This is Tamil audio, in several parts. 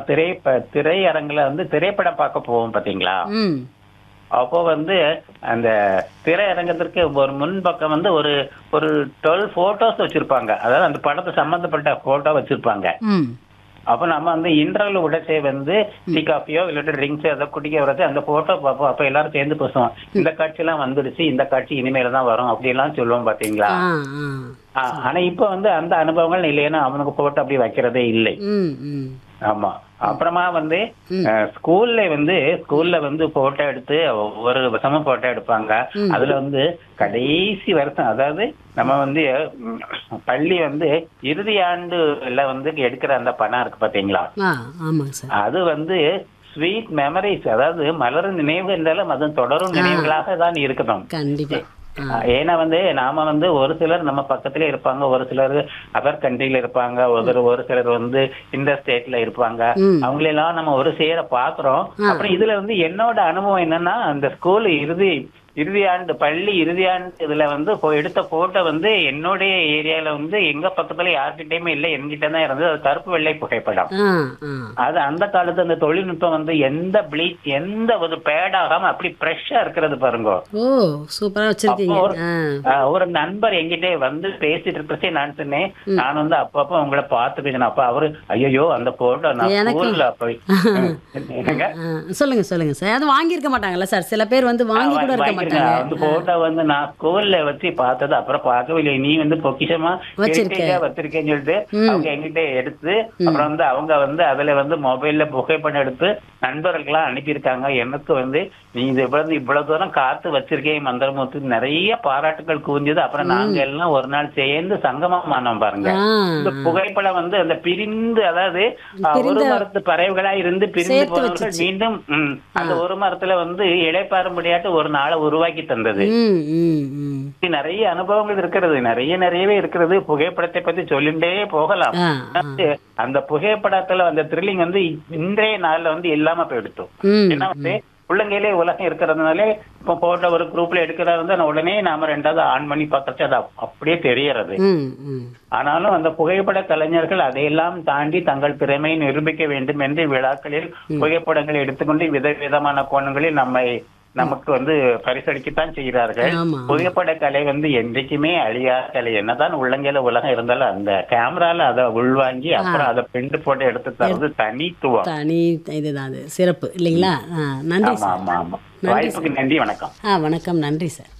திரை ப- திரையரங்குல வந்து திரைப்படம் பார்க்க போவோம் பாத்தீங்களா ம் அப்போ வந்து அந்த திரையரங்கத்திற்கு ஒரு முன்பக்கம் வந்து ஒரு ஒரு டுவெல் போட்டோஸ் வச்சிருப்பாங்க அதாவது அந்த படத்து சம்பந்தப்பட்ட போட்டோ வச்சிருப்பாங்க ம் அப்ப நம்ம வந்து இன்டர்வல் உடச்சே வந்து டீ காஃபியோ இல்லாட்டி ட்ரிங்க்ஸ் ஏதோ குடிக்க வரது அந்த போட்டோ பார்ப்போம் அப்ப எல்லாரும் சேர்ந்து பேசுவோம் இந்த காட்சி எல்லாம் வந்துடுச்சு இந்த காட்சி இனிமேல தான் வரும் அப்படி எல்லாம் சொல்லுவோம் பாத்தீங்களா ஆ ஆ ஆ, ஆனா இப்ப வந்து அந்த அனுபவங்கள் இல்லைன்னா அவனுக்கு போட்டோ அப்படி வைக்கிறதே இல்லை ம் ம் ஆமா அப்புறமா வந்து அஹ், ஸ்கூல்ல வந்து ஸ்கூல்ல வந்து போட்டோ எடுத்து ஒவ்வொரு வருஷமும் போட்டோ எடுப்பாங்க அதுல வந்து கடைசி வருஷம் அதாவது நம்ம வந்து ம், பள்ளி வந்து இறுதி ஆண்டுல வந்து எடுக்கிற அந்த பணம் இருக்கு பாத்தீங்களா ஆ ஆமாங்க சார் அது வந்து ஸ்வீட் மெமரிஸ் அதாவது மலரும் நினைவு இருந்தாலும் அது தொடரும் நினைவுகளாக தான் இருக்கணும் கண்டிப்பா ஆ ஏன்னா வந்து நாம வந்து ஒரு சிலர் நம்ம பக்கத்துல இருப்பாங்க ஒரு சிலர் அதர் கண்ட்ரில இருப்பாங்க ஒரு ஒரு சிலர் வந்து இந்த ஸ்டேட்ல இருப்பாங்க ம். அவங்களெல்லாம் நம்ம ஒரு சேர பாக்குறோம் அப்புறம் இதுல வந்து என்னோட அனுபவம் என்னன்னா அந்த ஸ்கூல் இறுதி இறுதி ஆண்டு பள்ளி இறுதி ஆண்டு இதுல வந்து போ- எடுத்த போட்டோ வந்து என்னுடைய ஏரியால வந்து எங்க பக்கத்துல யார்கிட்டயுமே இல்லை என்கிட்ட தான் இருந்தது அது கருப்பு வெள்ளை புகைப்படம் ஆ ஆ அது அந்த காலத்து அந்த தொழில்நுட்பம் வந்து எந்த ப்ளீச் எந்த ஒரு பேட் ஆகாம அப்படி ஃப்ரெஷ்ஷா இருக்கிறது பாருங்க ஓ சூப்பரா வச்சிருக்கீங்க அப்போ ஒரு- ஆ ஆஹ் ஒரு நண்பர் என்கிட்ட வந்து பேசிட்டு இருப்பச்சே நான் சொன்னேன் நான் வந்து அப்பப்ப உங்களை பார்த்து பேசினேன் அப்ப அவரு ஐயோ அந்த போட்டோ நான் எனக்கு- ஸ்கூல்ல போய் என்னங்க ஆ, சொல்லுங்க சொல்லுங்க சார் அது வாங்கியிருக்க மாட்டாங்கல்ல சார் சில பேர் வந்து வாங்கி கூட இருக்க வாங்கிருக்கேன். மாட்டாங்க அந்த போட்டோ வந்து நான் ஸ்கூல்ல வச்சு பார்த்தது அப்புறம் பார்க்கவே இல்லை நீ வந்து பொக்கிஷமா வச்சிருக்க. heritage ஆ வச்சிருக்கேன்னு சொல்லிட்டு அவங்க என்கிட்ட எடுத்து அப்புறம் வந்து அவங்க வந்து அதுல வந்து மொபைல்ல புகைப்படம் எடுத்து நண்பர்களுக்கெல்லாம் அனுப்பியிருக்காங்க எனக்கு வந்து நீ இது இவ்வளவு இவ்வளவு தூரம் காத்து வச்சிருக்கேன் மந்திரமூர்த்தி நிறைய பாராட்டுகள் குவிஞ்சது அப்புறம் நாங்க எல்லாம் ஒரு நாள் சேர்ந்து சங்கமமானோம் பாருங்க ஆ இந்த புகைப்படம் வந்து அந்த பிரிந்து அதாவது அஹ், ஒரு பிரிந்த- மரத்து பறவைகளா இருந்து பிரிந்து சேர்த்து போனவர்கள் வச்சுச்சு. மீண்டும் ம், அந்த ஒரு மரத்துல வந்து இளைப்பாறும்படியாட்டு ஒரு நாளை உருவாக்கி தந்தது ம் ம் ம் இப்படி நிறைய அனுபவங்கள் இருக்கிறது நிறைய நிறையவே இருக்கிறது புகைப்படத்தை பத்தி சொல்லிண்டே போகலாம் ஆ ஆ அந்த புகைப்படத்துல அந்த த்ரில்லிங் வந்து இன்றைய நாள்ல வந்து இல்லாம போயிடுத்தோம் ம் ஏன்னா வந்து பிள்ளைங்களே உலகம் இருக்கிறதுனால இப்போ போட்டோ ஒரு குரூப்ல எடுக்கிறதா வந்து நான் உடனே நாம ரெண்டாவது ஆன் பண்ணி பார்க்கறது அது அப்- அப்படியே தெரியறது ம் ம் ஆனாலும் அந்த புகைப்பட கலைஞர்கள் அதையெல்லாம் தாண்டி தங்கள் திறமையை நிரூபிக்க வேண்டும் என்று விழாக்களில் புகைப்படங்களை எடுத்துக்கொண்டு விதவிதமான கோணங்களில் நம்மை நமக்கு வந்து பரிசளிக்கத்தான் செய்கிறார்கள் ஆமா புகைப்பட கலை வந்து என்றைக்குமே அழியாத கலை என்னதான் உள்ளங்கையில உலகம் இருந்தாலும் அந்த கேமரால அதை உள்வாங்கி அப்புறம் அதை பிரிண்ட் போட்டு எடுத்து தரது தனித்துவம் தனி இதுதான் அது சிறப்பு இல்லைங்களா ஆ நன்றி ஆமா சார் ஆமா ஆமா வாய்ப்புக்கு நன்றி வணக்கம் ஆ வணக்கம் நன்றி சார்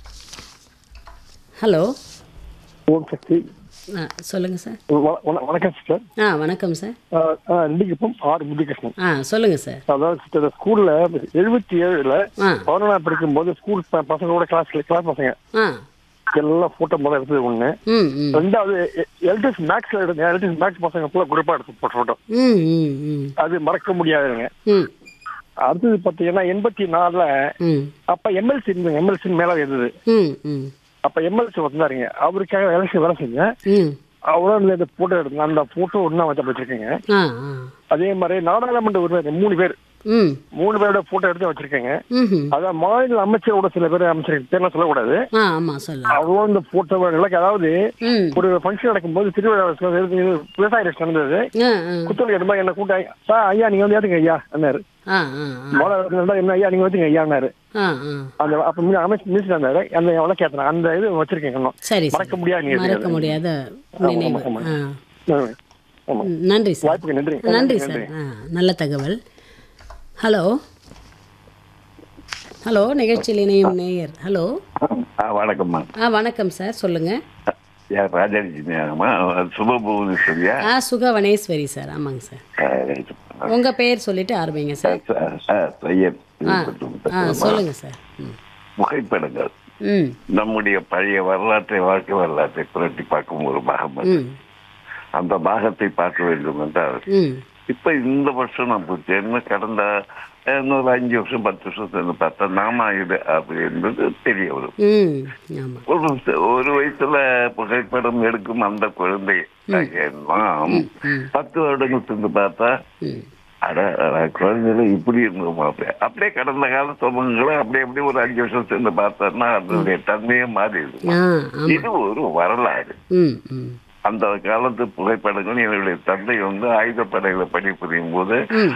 ஹலோ ஓம் சக்தி ஆ சொல்லுங்கள் சார் வ- வண- வணக்கம் சிஸ்டர் ஆ வணக்கம் சார் ரெண்டுக்கும் ஆர் முருககிருஷ்ணன் ஆ சொல்லுங்கள் சார் அதாவது சிஸ்டர் ஸ்கூல்ல எழுபத்தி ஏழுல ஆ பதினொன்றாம் படிக்கும்போது ஸ்கூல் ப- பசங்களோட கிளாஸ் கிளாஸ் பசங்க ஆ எல்லாம் போட்டோ முதல்ல எடுத்தது ஒண்ணு ம் ம் ரெண்டாவது எல்டிஎஸ் மேக்ஸ்ல எடுத்த எல்டிஎஸ் மேக்ஸ் பசங்க ஃபுல்லா குரூப்பா எடுத்து போட்ட போட்டோ ம் ம் ம் அது மறக்க முடியாதுங்க ம் அடுத்தது பாத்தீங்கன்னா எண்பத்தி நாலுல ம் அப்ப எம்எல்சி இருந்தது எம்எல்சி மேல இருந்தது ம் ம் அப்ப எம்எல்சி வந்தாருங்க அவருக்காக எலெக்ஷன் வேலை செஞ்சேன் ம் அவரோட இந்த போட்டோ எடுத்தேன் அந்த போட்டோ ஒண்ணா வச்சு வச்சிருக்கேங்க ஆ ஆ அதே மாதிரி நாடாளுமன்ற உறுப்பினர் மூணு பேர் ம் மூணு பேரோட போட்டோ எடுத்து வச்சிருக்கேங்க ம் அதான் மாநில அமைச்சரோட சில பேர் அமைச்சர் பேர்லாம் சொல்லக்கூடாது ஆ ஆமாம் சொல்லலாம் அவங்களும் இந்த போட்டோ அதாவது ம் ஒரு ஃபங்க்ஷன் நடக்கும்போது திருவிழா விவசாய ரேஸ் நடந்தது ஆ ஆ குத்தல் எடுமா என்ன கூட்ட சார் ஐயா நீங்க வந்து ஏத்துங்க ஐயா அண்ணாரு ஆ ஆ மோளம் என்ன ஐயா நீங்க வந்துங்க ஐயான்னாரு ஆ ஆ அந்த அப்ப முன்ன அமைச்சர் மினிஸ்டர் இருந்தாரு அந்த எவ்வளவு கேட்டேன் அந்த இது வச்சிருக்கேங்க இன்னும் சரி மறக்க சார் முடியாது நீங்க மறக்க முடியாத நினைவு ஆமா. ஆ ஆமா. ஆமா ம், நன்றி சார் வாய்ப்புக்கு நன்றி நன்றி சார் ஆ நல்ல தகவல் ஹலோ ஹலோ நிகழ்ச்சியில் இணையும் நேயர் ஹலோ ஆ வணக்கம்மா ஆ வணக்கம் சார் சொல்லுங்கள் யார் ராஜாஜினியாங்கம்மா சுபபுவனேஸ்வரியா ஆ சுகவனேஸ்வரி சார் ஆமாங்க சார் உங்கள் பேர் சொல்லிட்டு ஆரம்பிங்க சார் சையத் ஆ ஆ சொல்லுங்கள் சார் ம் புகைப்படங்கள் ம் நம்முடைய பழைய வரலாற்றை வாழ்க்கை வரலாற்றை புரட்டி பார்க்கும் ஒரு பாகம் அது. ம் அந்த பாகத்தை பார்க்க வேண்டும் என்றால் ம் இப்ப இந்த வருஷம் நான் போச்சேன்னு கடந்த அஹ், இன்னொரு அஞ்சு வருஷம் பத்து வருஷத்துல பார்த்தா நாம இது அப்படி என்பது தெரிய வரும் ம் ஆமாம் ஒரு வயசு- ஒரு வயசுல புகைப்படம் எடுக்கும் அந்த குழந்தை நாம் பத்து வருடங்கள் சென்று பார்த்தா ம் அட அட, குழந்தைல இப்படி இருந்தோமா அப்படியே அப்படியே கடந்த கால சமூகங்களை அப்படியே அப்படியே ஒரு அஞ்சு வருஷம் சென்று பார்த்தோம்னா அதனுடைய தன்மையே மாறிடுது ஆ ஆமாம் இது ஒரு வரலாறு ம் ம் அந்த காலத்து புகைப்படங்கள் என்னுடைய தந்தை வந்து ஆயுதப்படையில பணிபுரியும் போது ம்